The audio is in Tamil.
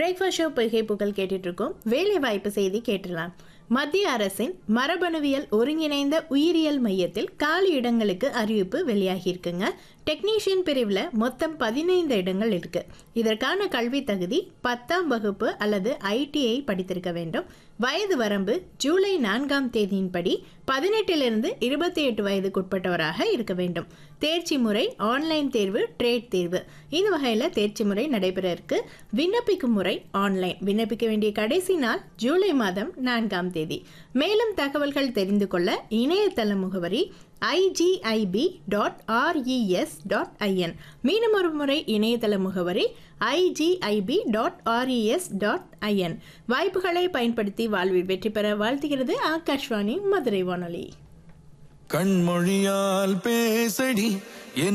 பிரேக்ஃபாஸ்ட் ஷோ பொய்கை புகழ் கேட்டுட்டு இருக்கோம் வேலை வாய்ப்பு செய்தி கேட்டுடலாம் மத்திய அரசின் மரபணுவியல் ஒருங்கிணைந்த உயிரியல் மையத்தில் காலி இடங்களுக்கு அறிவிப்பு வெளியாகியிருக்குங்க டெக்னீஷியன் பிரிவில் மொத்தம் பதினைந்து இடங்கள் இருக்கு இதற்கான கல்வி தகுதி பத்தாம் வகுப்பு அல்லது ஐடிஐ படித்திருக்க வேண்டும் வயது வரம்பு ஜூலை நான்காம் தேதியின்படி பதினெட்டிலிருந்து இருபத்தி எட்டு வயதுக்குட்பட்டவராக இருக்க வேண்டும் தேர்ச்சி முறை ஆன்லைன் தேர்வு ட்ரேட் தேர்வு இந்த வகையில் தேர்ச்சி முறை நடைபெற இருக்கு விண்ணப்பிக்கும் முறை ஆன்லைன் விண்ணப்பிக்க வேண்டிய கடைசி நாள் ஜூலை மாதம் நான்காம் தேதி மேலும் தகவல்கள் தெரிந்து கொள்ள இணையதள முகவரி IGIP dot RES dot IN மீண்டும் ஒரு முறை இணையதள முகவரி IGIP dot RES dot IN வாய்ப்புகளை பயன்படுத்தி வாழ்வில் வெற்றி பெற வாழ்த்துகிறது ஆகாஷ்வாணி மதுரை வானொலி கண்மொழியால் பேசடி என்